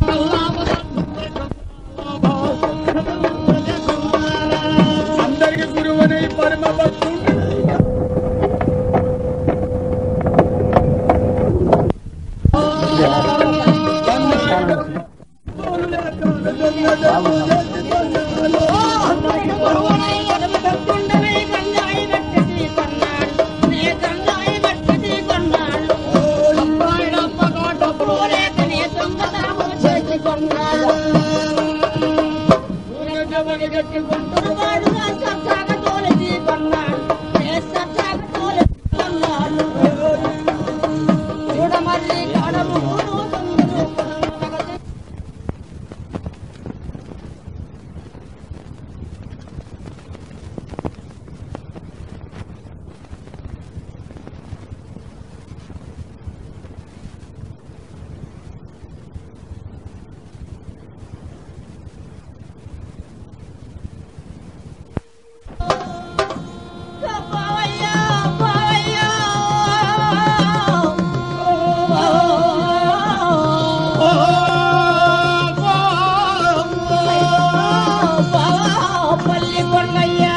అందరికి గురువని పరమ భక్తుడు చూడమల్లి కాడము బావయ్యా బావయ్యా పల్లి కొండయ్యా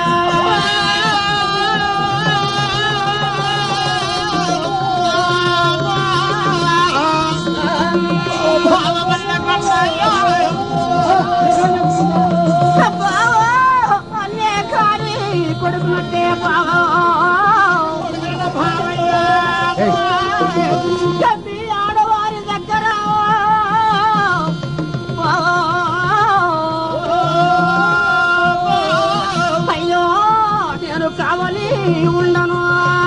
అన్నే కానీ కొడుకునట్టే బావా చెప్పి ఆడవారి దగ్గర అయ్యో నేను కావాలి ఉండను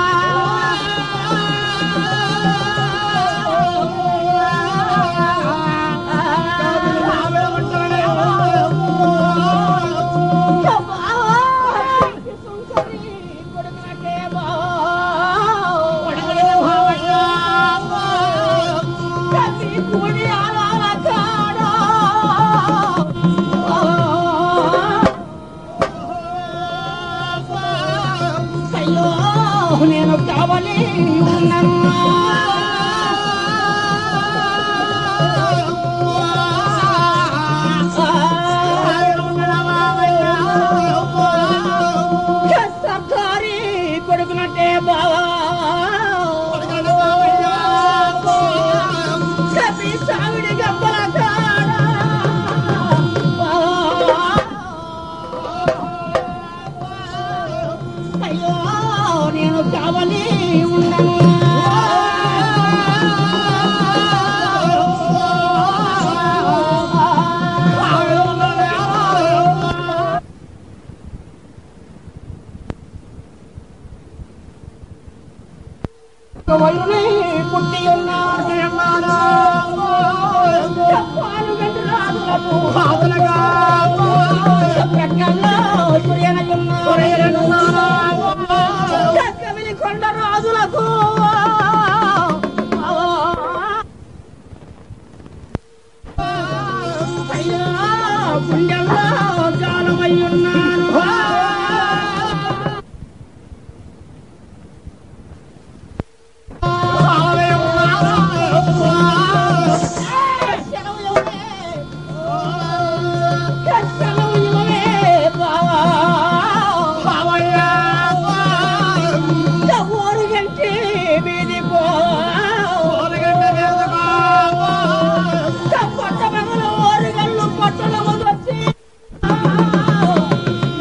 అయ్యో నేను కావాలి ఉన్నాను సర్దారి కొడుకునట్టే బావా కపి సావిడి గబ్బల కాడా అయ్యో నేను కావాలి ఉన్నాను వయుని పుట్టి ఉన్నాడు చెప్పాను గంటరాజులకు హాదులుగా ప్రక్కల్లో సూర్యనయున్నాడు కవిలి కొండ రాజులకు అయ్యా గుండెల్లో జాలమయ్యున్నాను పట్టలు వచ్చి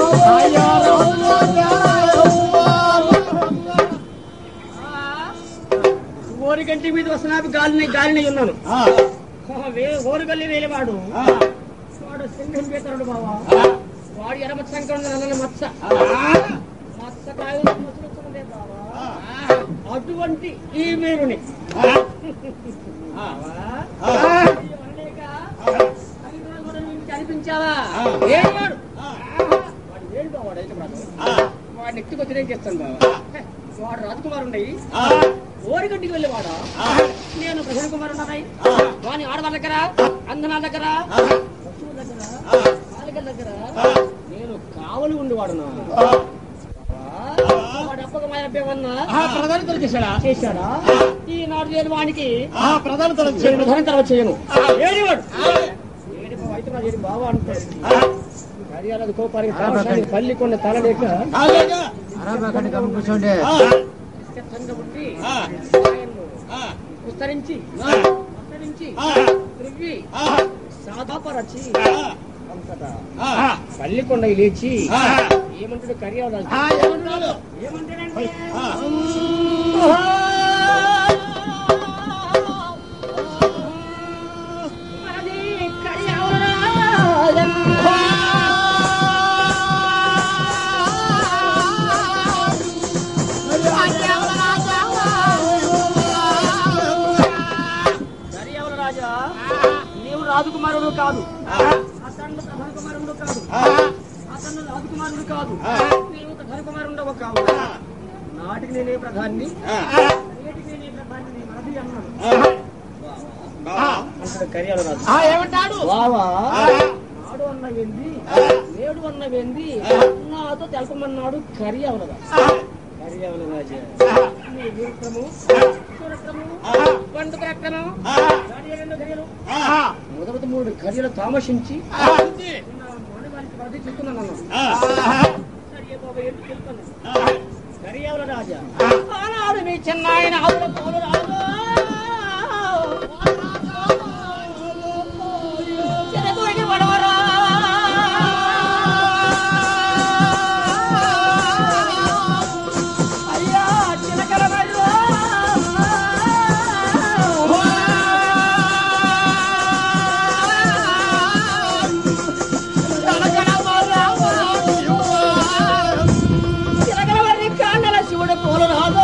ఓరిగంటి మీద వస్తున్నా గాలిని గాలిని ఉన్నాను ఓరుగల్లి వేలేవాడు వాడు సింహం పీతరుడు బావా వాడు ఎడమ సంకరం నల్ల మత్స మత్స కాయలు మసలుతున్నదే బావా అటువంటి ఈ వీరుని కనిపించావా ఏం వాడు వాడు ఏడు బావ వాడు అయితే బ్రదర్. వాడిని ఎత్తుకొచ్చి నేను చేస్తాను బావా వాడు రాజకుమారు ఉండయి ఓరిగడ్డికి వెళ్ళేవాడా నేను ప్రసన్న కుమార్ ఉన్నాయి వాని ఆడవాళ్ళ దగ్గర అందనాల దగ్గర పశువుల దగ్గర బాలికల దగ్గర నేను కావలి ఉండేవాడు నా వాడు అప్పగమాయ అభ్యమన్నా ప్రధాని తొలగి చేశాడా చేశాడా ఈనాడు నేను వానికి ప్రధాని తొలగి చేయను ధనం తర్వాత చేయను ఏడివాడు ఏడి బావ అయితే నాది ఏడి బావ అంటాడు కార్యాలయ కోపానికి తామసానికి పల్లి కొన్న తలలేక కూర్చోండి చెత్తంగా పుట్టి ఆయన్ను విస్తరించి విస్తరించి త్రివ్వి సాదాపరచి అంతటా పల్లికొండ లేచి ఏమంటాడు కర్యాదాసు ఏమన్నాడు ఏమంటాడంటే మనది కర్యావరాజం. కర్యావర రాజా నీవు రాజకుమారుడు కాదు అతను ప్రధాన కుమారుడు కాదు అతను రాజకుమారుడు కాదు నీవు ప్రధాన కుమారుడు కాదు నాటికి నేనే ప్రధాన్ని నేటికి నేనే ప్రధాన్ని నీ మనది అన్నాడు అంటాడు కర్యాల రాజు ఏమంటాడు వావా నాడు అన్నవేంది నేడు అన్నవేంది నాతో తెలపమన్నాడు కర్యావల రాజు కర్యావల రాజు నీ వీరత్రము సూరత్రము పండు ప్రక్రమం గాడి రెండు గడియలు మొదటి మూడు గడియలు తామసించి నా మానవాళికి వరది చెప్తున్నాను అన్నాడు సరే బాబా ఎందుకు చెప్తాను కరియావల రాజా ఆనాడు మీ చిన్నాయన ఆవుల పాలు రాజు చిరకుడికి పడవరా అయ్యా చిలకల మర్రా చిలకల మర్రి కాండల శివుడు పోలు రాదు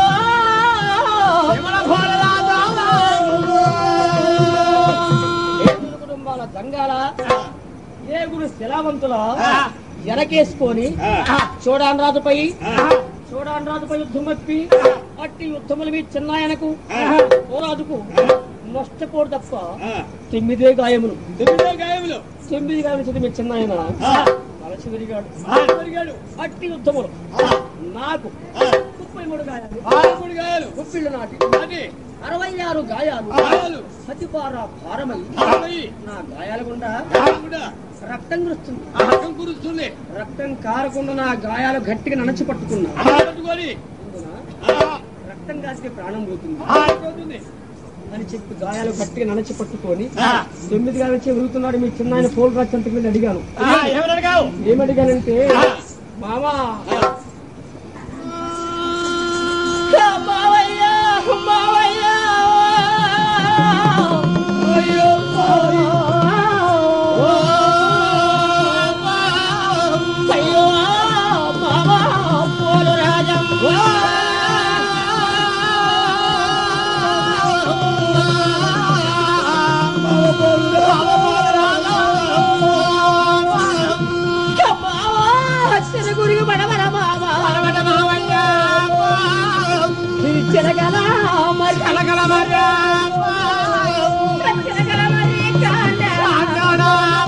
ఏడుగురు కుటుంబాల దంగాల ఏగురు శిలావంతుల ఎనకేసుకొని చూడాన్ రాజుపై చూడాన్ రాజుపై యుద్ధం వచ్చి అట్టి యుద్ధముల మీ చిన్నాయనకు ఓ రాజుకు నష్టపోడు తప్ప తొమ్మిదే గాయములు గాయములు తొమ్మిది గాయములు చదివి మీ చిన్నాయన తలచి విరిగాడు పెరిగాడు అట్టి యుద్ధములు నాకు ముప్పై మూడు గాయాలు మూడు గాయాలు గుప్పిళ్ళు నాటి అది అరవై ఆరు గాయాలు గాయాలు సతిపార భారమై అరవై నా గాయాల గుండా గాయాలు కూడా రక్తం కురుస్తుంది రక్తం కురుస్తుంది రక్తం కారకుండా నా గాయాలు గట్టిగా ననచి పట్టుకున్నా పట్టుకొని అందున రక్తం కాస్తే ప్రాణం పోతుంది పోతుంది అని చెప్పి గాయాలు గట్టిగా ననచి పట్టుకొని తొమ్మిది గాయాలు వచ్చి వెలుగుతున్నాడు మీ చిన్న ఆయన పోల్ రాజంతకి వెళ్ళి అడిగాను ఎవరు అడిగావు ఏమడిగానంటే మామా మావయ్య మావయ్య అయ్యో అయ్యో మామా పోలు రాజం గురికి పడవర బాబా చిరగల మరి కలగల మరి చిరగల మరి కాండ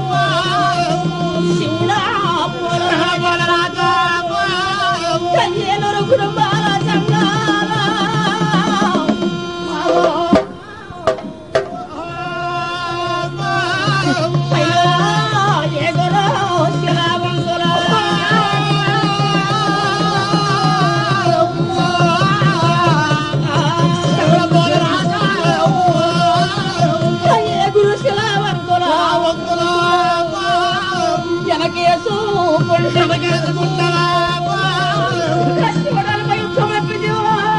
శివుడా పోల రాజా కయ్యేలూరు కుటుంబాల జంగాల అయ్యో ఎగురో శిలావంతుల పోల రాజా చూడాలి యుద్ధం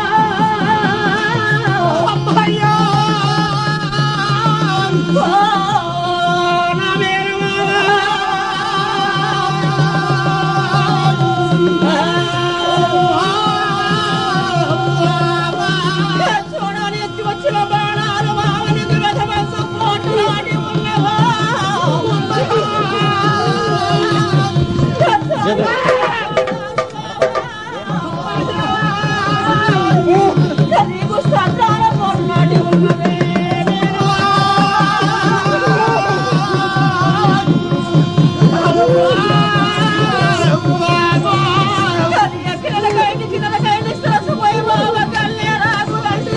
చూడాలి ఎత్తి వచ్చిన బాణాలు మావని దురధమస్సు పోట్లాడి ఉన్నవా నీకు సంతాన పోట్లాడి ఉన్నవే ఎక్కడికైనా చిన్నకైనా శ్వాసపోయి బావ కళ్యాణాకు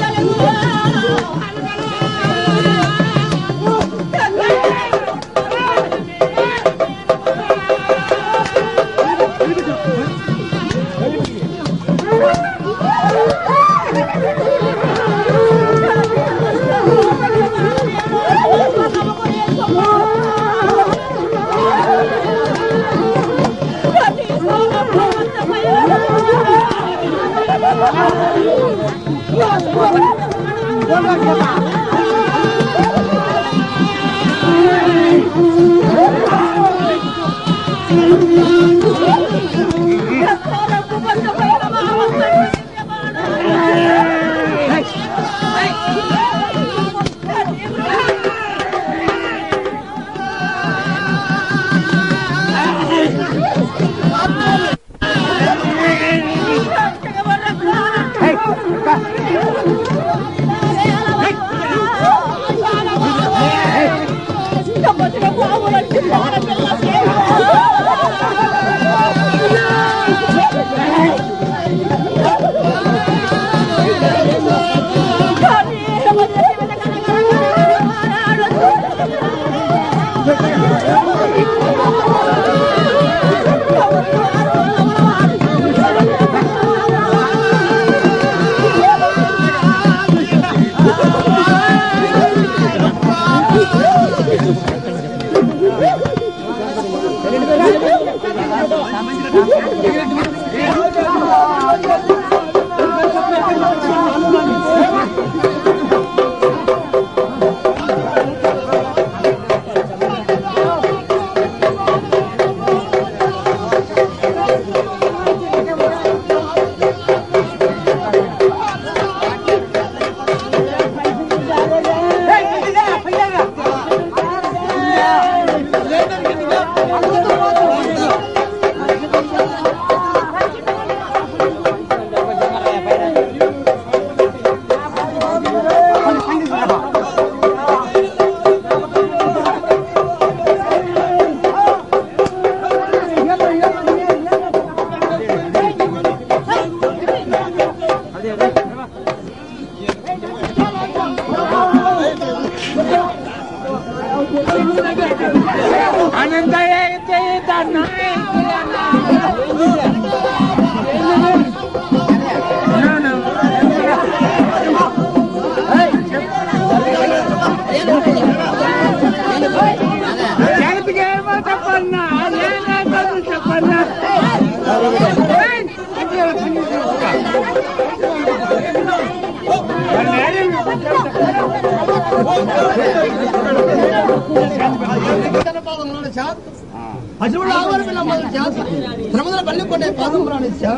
పశువులు ఆవాలు పిల్ల మొదలు చేత శ్రమదల పల్లి కొట్టే పాదం ప్రాణించా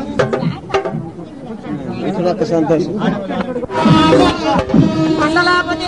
మండలాపతి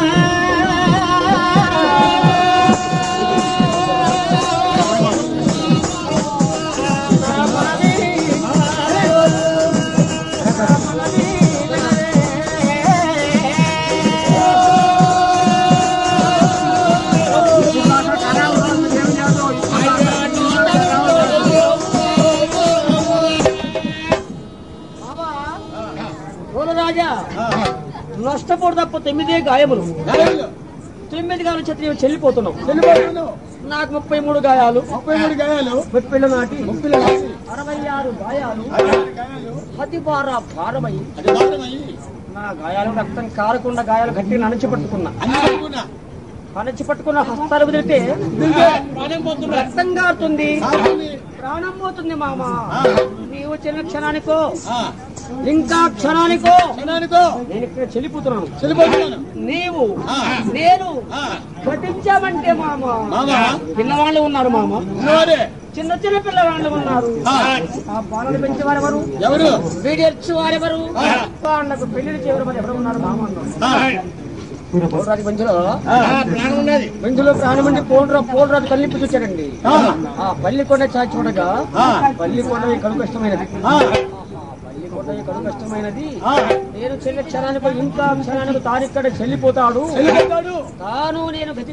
రాజా నష్టపోడు తప్ప తొమ్మిదే గాయములు తొమ్మిది గాయాలు క్షత్రియం చెల్లిపోతున్నాం నాకు ముప్పై మూడు గాయాలు ముప్పై మూడు గాయాలు ముప్పిళ్ళ నాటి ముప్పిల రాసి అరవై ఆరు గాయాలు పది బార భారమై అది వాడమయ్యి నా గాయాలు రక్తం కారకుండా గాయాలు గట్టిగా అణచిపట్టుకున్నా అన్ని అనుకున్నా అణచిపట్టుకున్న హస్తాలు వదిలితే ప్రాణం పోతున్నా రక్తం కారుతుంది సాగుని ప్రాణం పోతుంది మామ నీవు చిన్న క్షణానికో ఇంకా క్షణానికో క్షణానికో నేను ఇక్కడ చెల్లిపోతున్నాను చెల్లిపోతున్నాను నీవు ఆ. నేను ఆ. పఠించామంటే మామ మామ పిల్లవాళ్ళు ఉన్నారు మామ ఉన్నవారే చిన్న చిన్న పిల్లవాళ్ళు ఉన్నారు ఆ. ఆ పాలన పెంచేవారెవరు ఎవరు వీడియర్స్ వారెవరు ఆ. వాళ్ళకు పెళ్లి చేయడం ఎవరు ఉన్నారు మామ అన్నారు ఆ. పోలరాజు మంచులో ఆ, ప్రాణం ఉన్నది మంచులో ప్రాణమండి పోలరా పోలరాజు కల్లింపు చూచాడండి ఆ. ఆ పల్లికొండ చాచి చూడగా ఆ. పల్లికొండ కడు కష్టమైనది ఆ. పల్లికొండ కడు కష్టమైనది ఆ. నేను చెల్లి క్షణానికి ఇంకా క్షణానికి తానిక్కడ చెల్లిపోతాడు చెల్లిపోతాడు తాను నేను గతి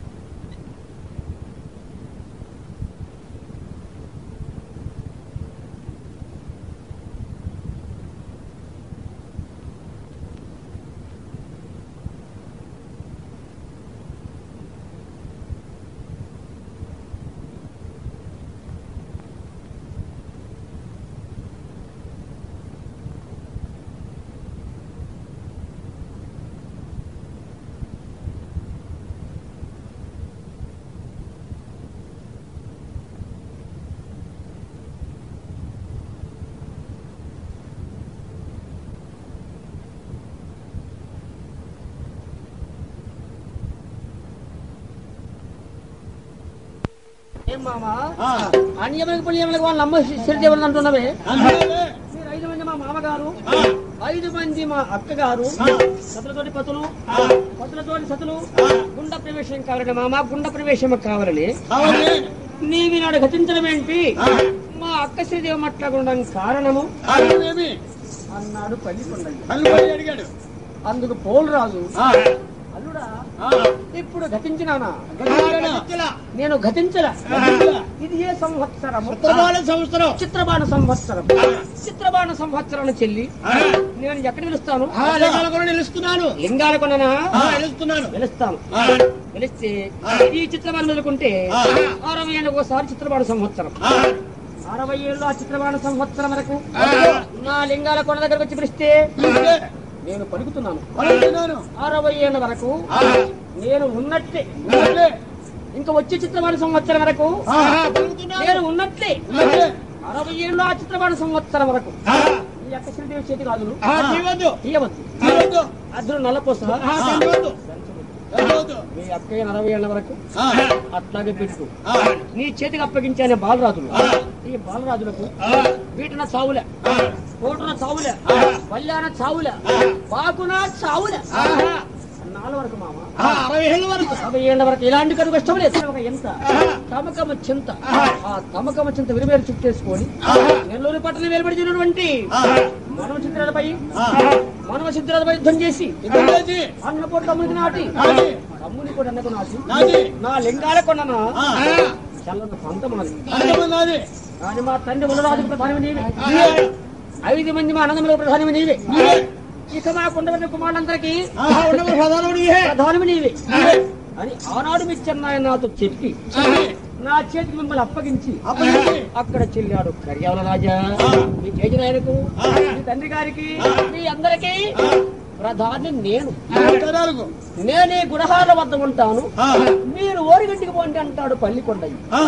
ఏం మామా ఆ. అన్యములకు పుణ్యములకు వాళ్ళ అమ్మ సిరిదేవులు అంటున్నవే అంటున్నావే? మీరు ఐదు మంది మా మామగారు ఆ. ఐదు మంది మా అక్కగారు ఆ. సతులతోటి పతులు ఆ. పతులతోటి సతులు ఆ. గుండ ప్రవేశం కావాలని మామ గుండ ప్రవేశం కావాలని కావాలి నీవి నాడు గతించడం ఏంటి ఆ. మా అక్క శ్రీదేవి మాట్లాడడం కారణము కారణమేమి అన్నాడు పల్లికొండయ్య కళ్ళు పడి అడిగాడు అందుకు పోలరాజు ఆ. అల్లుడా ఆ. ఇప్పుడు గతించినానా గతించలా. నేను గతించలా గతించలా. ఇది ఏ సంవత్సరము ఉత్తరబాల సంవత్సరం చిత్రబాణ సంవత్సరం ఆ. చిత్రబాణ సంవత్సరం చెల్లి ఆ. నేను ఎక్కడ పిలుస్తాను ఆ, లింగాల కూడా నిలుస్తున్నాను లింగాల కొననా ఆ, నిలుస్తున్నాను పిలుస్తాను ఆ. పిలిస్తే ఆ. ఈ చిత్రబాణ మొదలుకుంటే ఆ. అరవై ఏళ్ళకి ఒకసారి చిత్రబాణ సంవత్సరం ఆ. అరవై ఏళ్ళు ఆ చిత్రబాణ సంవత్సరం వరకు ఆ. నా లింగాల కొన దగ్గరకు వచ్చి పిలిస్తే పిలిస్తే నేను పలుకుతున్నాను పలుకుతున్నాను. అరవై ఏళ్ళ వరకు ఆ. నేను ఉన్నట్లే ఉన్నట్లే. ఇంకా వచ్చే చిత్రబాణ సంవత్సరం వరకు ఆ, పలుకుతున్నాను. నేను ఉన్నట్లే ఉన్నట్లే. అరవై ఏళ్ళు ఆ చిత్రబాణ సంవత్సరం వరకు ఆ. ఈ యొక్క శ్రీదేవి చేతి కాదులు ఆ, తీయవద్దు. తీయవద్దు తీయవద్దు. అద్దరు నల్లపోస ఆ, తండ్రివద్దు. తండ్రివద్దు. మీ అక్కయ్య అరవై ఏళ్ళ వరకు ఆ. అట్లాగే పెట్టు ఆ. నీ చేతికి అప్పగించానే బాలరాజులు ఆ. ఈ బాలరాజులకు ఆ. వీటిన చావులే ఆ. కోటున చావులే ఆ. కళ్యాణ చావులే ఆ. బాకున చావులే ఆహా. నాలుగు వరకు మామ ఆ, అరవై ఏళ్ళ వరకు యాభై ఏళ్ళ వరకు ఇలాంటి కడు కష్టం లేదు ఒక ఎంత ఆహా. తమకమ చింత ఆహా. ఆ తమకమ చింత విరివేరు చుట్టేసుకొని ఆహా. నెల్లూరు పట్టణం వెలువడిచినటువంటి ఆహా. మనవ చిత్రాలపై ఆహా. మనవ చిత్రాలపై యుద్ధం చేసి యుద్ధం చేసి. అన్నపోటు తమ్ముడికి నాటి నాటి. తమ్ముని కూడా అన్నకు నాటి నాటి. నా లింగాల కొన్న ఆ. చల్లన పంతమాది అంతమంది నాది. కానీ మా తండ్రి మునరాజు ప్రధాని నీవే నీవే. ఐదు మంది మా అన్నదమ్ములకు ప్రధాని నీవే నీవే. ఇక మా కుండవన్న కుమారులందరికీ ఆహా, ఉండవు ప్రధానుడు నీవే. ప్రధాని నీవే నీవే. అని ఆనాడు మీ చెన్నాయన నాతో చెప్పి చెప్పి. నా చేతికి మిమ్మల్ని అప్పగించి అప్పగించి. అక్కడ చెల్లాడు కర్యావల రాజా ఆ. మీ చేజనాయనకు ఆ. మీ తండ్రి గారికి ఆ. మీ అందరికీ ఆ. ప్రధాని నేను తరాలకు. నేనే గుణహాల వద్ద ఉంటాను ఆ. మీరు ఓరిగంటికి పోండి అంటాడు పల్లికొండయ్య ఆ.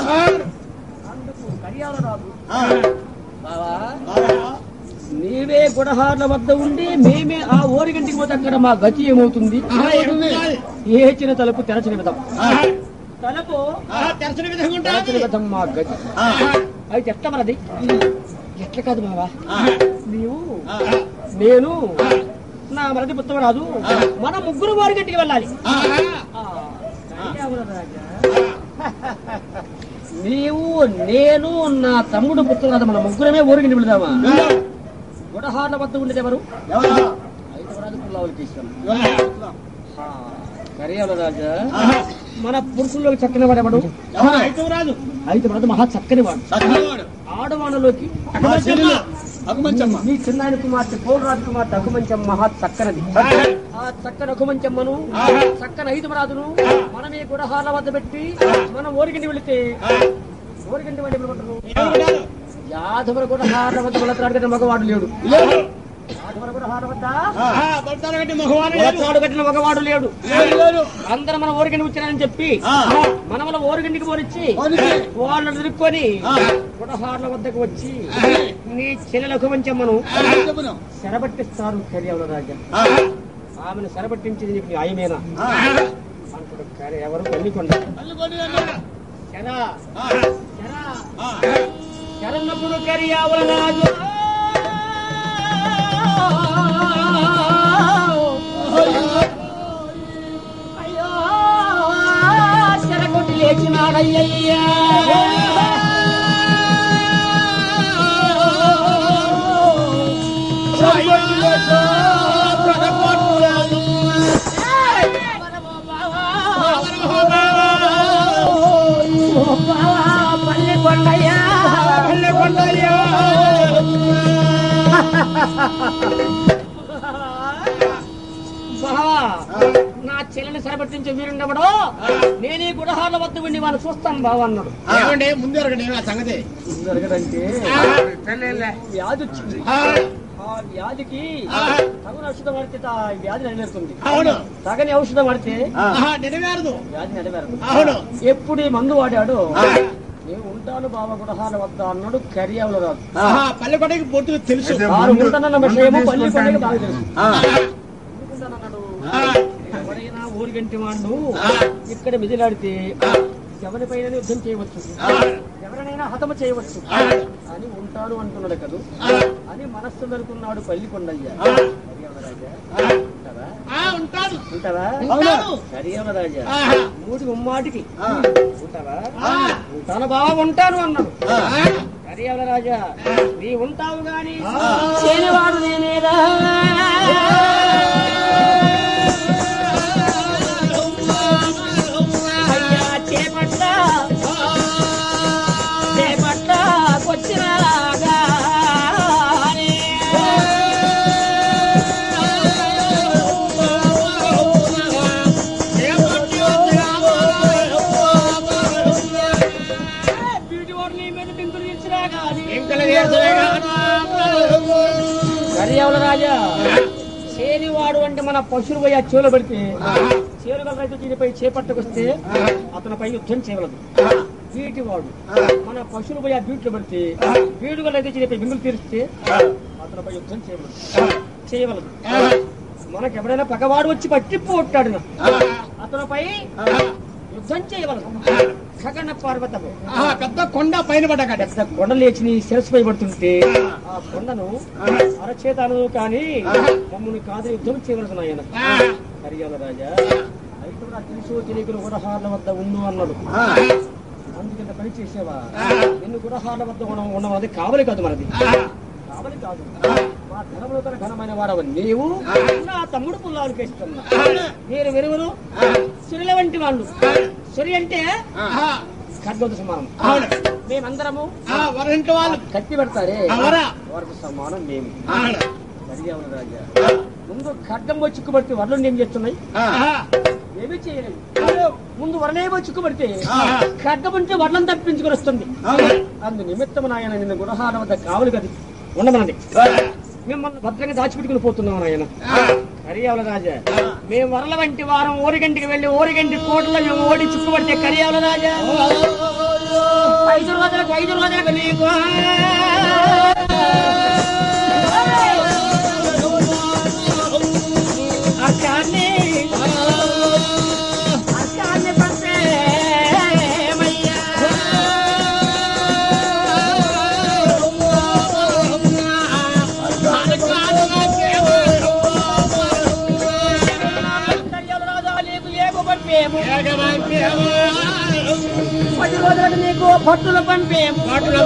అందుకు కర్యాల రాజు ఆ. బావా ఆహా. నీవే గుణహార్ల వద్ద ఉండి మేమే ఆ ఓరిగంటికి పోతే అక్కడ మా గతి ఏమవుతుంది ఏమవుతుంది? ఏ చిన్న తలుపు తెరచిన విధం ఆహా. తలుపు ఆ, తెరచిన విధంగా తెరచిన ఉంటుంది. విధం మా గతి ఆహా. అయితే ఎట్ట మనది ఎట్ల కాదు బావా ఆహా. నీవు ఆహా. నేను నా మరది పుత్తమరాజు మన ముగ్గురు ఓరిగంటికి వెళ్ళాలి ఆహా. ఆ, కళ్యాణ రాజా. నీవు నేను నా తమ్ముడు పుత్రుడు మన ముగ్గురమే ఊరికి వెళదామా గుడహార్ల వద్ద ఉండేది ఎవరు ఎవరా? హైదరాబాద్ పుల్లావులకి ఇష్టం ఎవరా? కరియాల రాజా ఆహా. మన పురుషుల్లోకి చక్కని వాడెవడు ఎవరా? అయితే రాదు. అయితే మనది మహా చక్కని వాడు సత్యవాడు. ఆడవాళ్ళలోకి మా చెల్లెలు. అగుమంచమ్మ. మీ చిన్నాయన కుమార్తె పోలరాజు కుమార్తె అకుమంచం మహా చక్కనది ఆ చక్కని అకుమంచమ్మను ఆహా. చక్కని ఐదు రాజును మనమే గుడహార్ల వద్ద పెట్టి మనం ఓరిగంటి వెళితే ఓరిగంటి వెళ్ళి ఎవరు ఎవరు? యాదవులు కూడా హార్ల వద్ద వెళతాడు కదా మగవాడు లేడు లేదు. ఆటవర కూడా హార వద్ద బడతారు కట్టి మగవాడు లేడు. తాడు కట్టిన మగవాడు లేడు లేడు, లేడు. అందరూ మన ఊరికండి వచ్చారని చెప్పి ఆ. మన మన ఊరికండికి పోనిచ్చి పోనిచ్చి. వాళ్ళని తిరుక్కొని ఆ. గుడహార్ల వద్దకు వచ్చి నీ చెల్లెలకు వంచమ్మను చెప్పును. శరబట్టిస్తారు కర్యావల రాజా ఆ, ఆమెను శరబట్టించింది నీకు న్యాయమేనా ఆ. అంటాడు కర్య ఎవరు పల్లికొండ పల్లుకొని అన్నాడు. శరా ఆ, శరా ఆ. శరన్నప్పుడు కర్యావల రాజు అయ్యో శరకొట్టి లేచినాడయ్యయ్యా పల్లె కొండయ్యా పల్లె కొండయ్యా బావా నా చెల్లెని సరబట్టించే వీరుండవడో నేనే గుడహాల వద్ద ఉండి వాళ్ళు చూస్తాను బావ అన్నాడు ఏమండి ముందు ఎరగండి ఆ సంగతి జరగదంటే వ్యాధి వచ్చింది ఆ, ఆ వ్యాధికి ఆ. తగిన ఔషధం పడితే ఆ వ్యాధి నెరవేరుతుంది అవును తగని ఔషధం పడితే ఆహా, నెరవేరదు వ్యాధి నెరవేరదు అవును ఎప్పుడు ఈ మందు వాడాడు ఆ. నేను ఉంటాను బావ గుడహాల వద్ద అన్నాడు కరియావులు రాదు ఆహా, పల్లెకొండకి పొట్టు తెలుసు వారు ఉంటానన్న విషయము పల్లి కొండకి బాగా తెలుసు ఆ, ఎందుకుంటానన్నాడు ఆ, ఎవరైనా ఊరిగంటి వాడు ఆ. ఇక్కడ మిదిలాడితే ఆ. ఎవరిపైన యుద్ధం చేయవచ్చు ఆ. ఎవరినైనా హతము చేయవచ్చు ఆ. అని ఉంటాడు అంటున్నాడు కదూ ఆ. అని మనస్సు అనుకున్నాడు పల్లి కొండయ్య ఆ. రాజా ఆ. ఉంటారా ఆ, ఉంటాడు ఉంటారా ఉంటాడు. సరియవన రాజా ఆహా. మూడు ముమ్మాటికి ఆ. ఉంటారా ఆ. ఉంటాను బావా ఉంటాను అన్నాడు ఆ. సరియవన రాజా నీ ఉంటావు గాని ఆ. చేనివాడు నేనేరా అయ్యా చేపట్ల చేపట్ల వచ్చినాగా బ్యూటీ వాడు నీ మీద బింకులు ఇచ్చినా గాని కర్యావుల రాజా చేనివాడు అంటే మన పశువులు పోయి ఆ చేలో పెడితే చేరుగల రైతు దీనిపై చేపట్టకొస్తే అతనిపై యుద్ధం చేయవలదు వీటివాడు మన పశువులు పోయి ఆ బీట్లో పెడితే వీడుగల రైతు దీనిపై బింగులు తీరిస్తే అతనిపై యుద్ధం చేయవలదు చేయవలదు మనకు ఎవడైనా పగవాడు వచ్చి పట్టి పోట్టాడు అతనిపై యుద్ధం చేయవలదు ఖగన పార్వతము ఆహా, పెద్ద కొండ పైన పడ్డాక పెద్ద కొండ లేచి నీ శిరస్సుపై పడుతుంటే ఆ కొండను అరచేతాను కానీ మమ్మల్ని కాదు యుద్ధం చేయవలసిన ఆయన కరియాల రాజా అయితే నా తెలుసు తెలియకులు గురహార్ల వద్ద ఉండు అన్నాడు అందుకంత పని చేసేవా నిన్ను గురహార్ల వద్ద ఉన్న- ఉండడం అది కావలి కాదు మనది కావలి కాదు మా ధనములు తన ఘనమైన వాడవ నీవు నా తమ్ముడు పుల్లానికి ఇస్తున్నా మీరు వెరువులు సురిల వంటి వాళ్ళు సురి అంటే ఖడ్గోత సమానం అవును. మేమందరము వరంటి వాళ్ళు కత్తి పెడతారే అవరా? వారికి సమానం మేము అవును. కరియావుల రాజా ముందు ఖడ్గం వచ్చి చిక్కుబడితే వరలు ఏం చేస్తున్నాయి ఆహా. ఏమీ చేయలేదు ముందు వరలేమో చిక్కుబడితే ఆహా. ఖడ్గం ఉంటే వరలం తప్పించుకొని వస్తుంది అవును. అందు నిమిత్తం నాయన నిన్ను గురహాల వద్ద కావలి గది ఉండమన్నది మిమ్మల్ని భద్రంగా దాచిపెట్టుకుని పోతున్నాం నాయన కరియావుల రాజా మేము వరల వంటి వారం ఓరిగంటికి వెళ్ళి ఓరిగంటి కోటలో మేము ఓడి చిక్కుబడితే కరియావుల రాజా ఐదు రోజులకు ఐదు రోజులకు నీకు అక్కాన్ని అక్కాన్ని పంపేమయ్యా కరియావుల రాజా నీకు ఏగు పంపేము పది రోజులకు నీకు పట్టులు పంపేము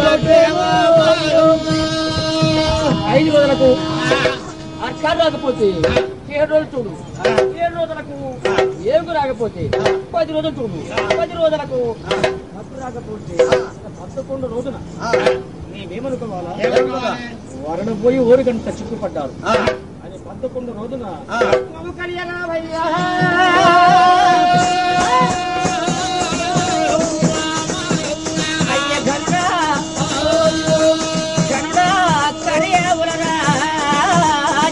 ఐదు రోజులకు అర్కాలు రాకపోతే ఏడు రోజులు చూడు ఏడు రోజులకు ఏగు రాకపోతే పది రోజులు చూడు పది రోజులకు డబ్బు రాకపోతే పదకొండు రోజున మేమేమనుకోవాలా వరణ పోయి ఊరికంట చిక్కుపడ్డారు అని పదకొండు రోజున మమ కళ్యాణమయ్యా. అయ్య గనుడా, గనుడా కడియవులరా.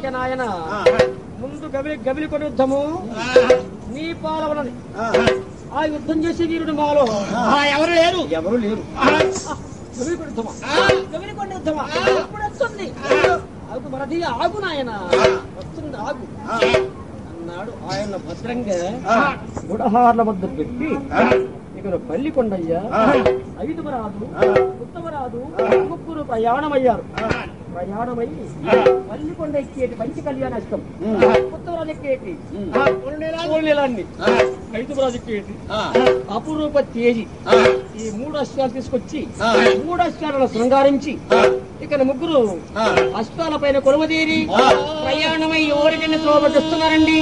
ఇక నాయన ముందు గబిలి గబిలి కొని యుద్ధము నీ పాలవనని ఆ యుద్ధం చేసే వీరుడు మాలో ఆ, ఎవరు లేరు ఎవరు లేరు ఆ, గబిలి కొని యుద్ధమా గబిలి కొని యుద్ధమా ఎప్పుడు వస్తుంది ఆగు మరది ఆగు నాయన వస్తుంది ఆగు అన్నాడు ఆయన భద్రంగా గుడహార్ల వద్ద పెట్టి ఇక్కడ పల్లి కొండయ్య ఐదుమరాదు ఉత్తమరాదు ముగ్గురు ప్రయాణమయ్యారు ప్రయాణమై పల్లి కొండ ఎక్కేటి మంచి కళ్యాణష్టం ఉత్తమరాజు ఎక్కేటి కోళ్ళెలాన్ని ఐదుమరాజు ఎక్కేటి అపురూప తేజి ఈ మూడు అశ్వాలు తీసుకొచ్చి మూడు అశ్వాలను శృంగారించి ఇక్కడ ముగ్గురు అశ్వాల పైన కొలువదీరి ప్రయాణమై ఎవరికైనా త్రోబట్టిస్తున్నారండి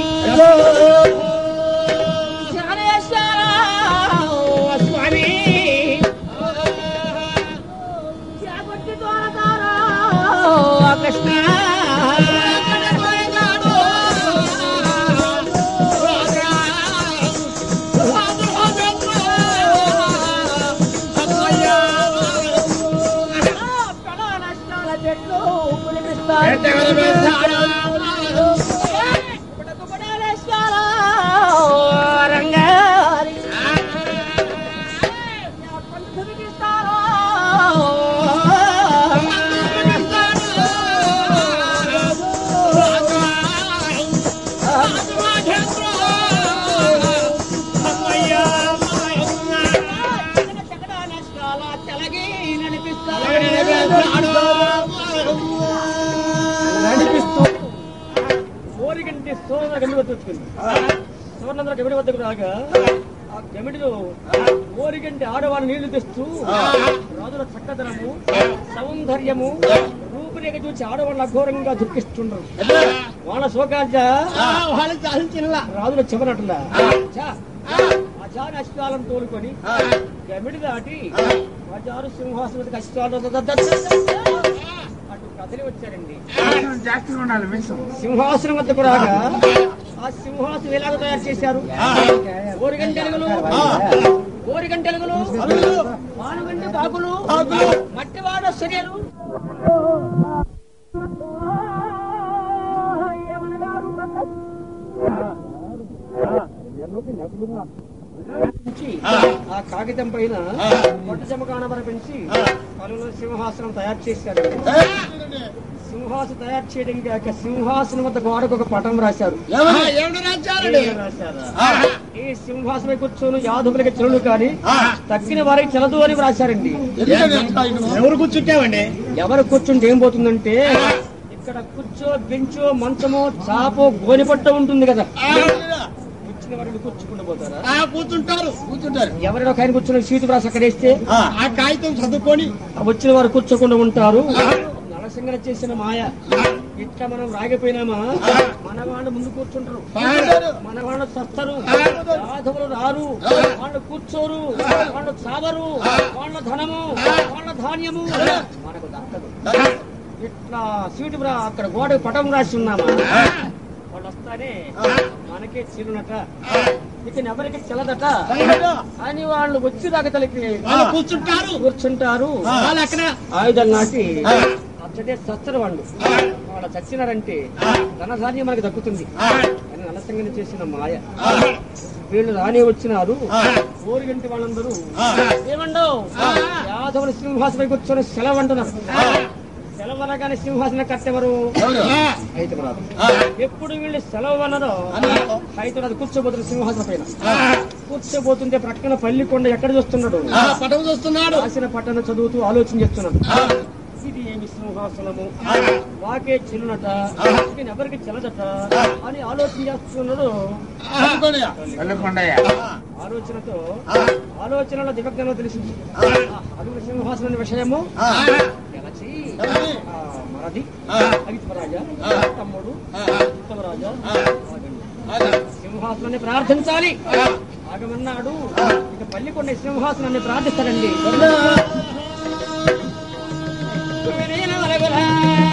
శరణేశ్వర స్వామి జాగొట్టి తోరతారా కృష్ణ కళానష్టాల చెట్లు పులిపిస్తారు. రంగారి నడిపిస్తూ ఓరిగంటి సోన గమిడి వద్ద వచ్చింది సువర్ణంద్ర గమిడి వద్దకు రాగా ఆ గమిడిలో ఓరిగంటి ఆడవాళ్ళు నీళ్లు తెస్తూ రాజుల చక్కదనము సౌందర్యము రూపురేఖ చూసి ఆడవాళ్ళు అఘోరంగా దుఃఖిస్తుండ్రు వాళ్ళ శోకాజ వాళ్ళు సాధించిన రాజుల చివరట్లా చా ఆ చాని అశ్వాలను తోలుకొని గమిడి దాటి రాజారు సింహాసనం అశ్వాలు అటు కదిలి వచ్చారండి సింహాసనం వద్దకు రాగా ఆ సింహాసనం ఎలాగ తయారు చేశారు ఓరిగంటెలుగులు ఓరిగంటెలుగులు పానుగంటి బాకులు మట్టివాడ శరీరు నుంచి ఆ కాగితం పైన పొట్ట చెమకానబర పెంచి పలువురు సింహాసనం తయారు చేశారు సింహాసనం తయారు చేయడం కాక సింహాసనం వద్ద గోడకు ఒక పటం రాశారు ఏమిటి రాజ్యాలు ఏం రాశారా? ఈ సింహాసనం కూర్చొని యాదవులకి చెరువులు కానీ తక్కిన వారికి చెలదు అని రాశారండి ఎవరు కూర్చుంటామండి ఎవరు కూర్చుంటే ఏం పోతుందంటే ఇక్కడ కూర్చో బెంచో మంచమో చాపో గోనిపట్ట ఉంటుంది కదా వచ్చిన వారిని కూర్చుకుంటూ పోతారా ఆ, కూర్చుంటారు కూర్చుంటారు ఎవరైనా ఒక ఆయన కూర్చుని సీటు రాసి అక్కడ వేస్తే ఆ కాగితం చదువుకొని ఆ వచ్చిన వారు కూర్చోకుండా ఉంటారు నరసింగన చేసిన మాయ ఇట్లా మనం రాగిపోయినామా మన వాళ్ళు ముందు కూర్చుంటారు మన వాళ్ళు సస్తారు యాదవులు రారు వాళ్ళు కూర్చోరు వాళ్ళు చావరు వాళ్ళ ధనము వాళ్ళ ధాన్యము మనకు దక్కదు ఇట్లా సీటు రా అక్కడ గోడకు పటం రాసి ఉన్నామా వాళ్ళు వస్తానే మనకే చిరునట ఇక ఎవరికి చెల్లదట అని వాళ్ళు వచ్చి దాకా తలకి వాళ్ళు కూర్చుంటారు కూర్చుంటారు వాళ్ళు అక్కడ ఆయుధాలు నాటి అచ్చటే చచ్చరు వాళ్ళు వాళ్ళ చచ్చినారంటే ధనధాన్యం మనకి దక్కుతుంది అని నలసంగని చేసిన మాయ వీళ్ళు రాని వచ్చినారు ఓరిగంటి వాళ్ళందరూ ఏమండవు యాదవుల సింహాసనం కూర్చొని సెలవు అంటున్నారు సెలవు అనగానే సింహాసనం కట్టెవరు అయితే రాదు ఎప్పుడు వీళ్ళు సెలవు అన్నదో అయితే అది కూర్చోబోతున్న సింహాసనం పైన కూర్చోబోతుంటే ప్రక్కన పల్లి కొండ ఎక్కడ చూస్తున్నాడు ఆ, పటం చూస్తున్నాడు రాసిన పట్టణ చదువుతూ ఆలోచన చేస్తున్నాడు ఇది ఏమి సింహాసనము వాకే చిన్నట ఇది ఎవరికి చెల్లదట అని ఆలోచన చేస్తున్నాడు ఆలోచనతో ఆలోచనలో దివ్యజ్ఞానం తెలిసింది అడుగు సింహాసనం విషయము గెలచి ఆ, మరది అగితమరాజా తమ్ముడు ఉత్తమరాజా ఆగండి. సింహాసనాన్ని ప్రార్థించాలి ఆగమన్నాడు ఇక పల్లికొండ సింహాసనాన్ని ప్రార్థిస్తారండి వినయ నవరగుల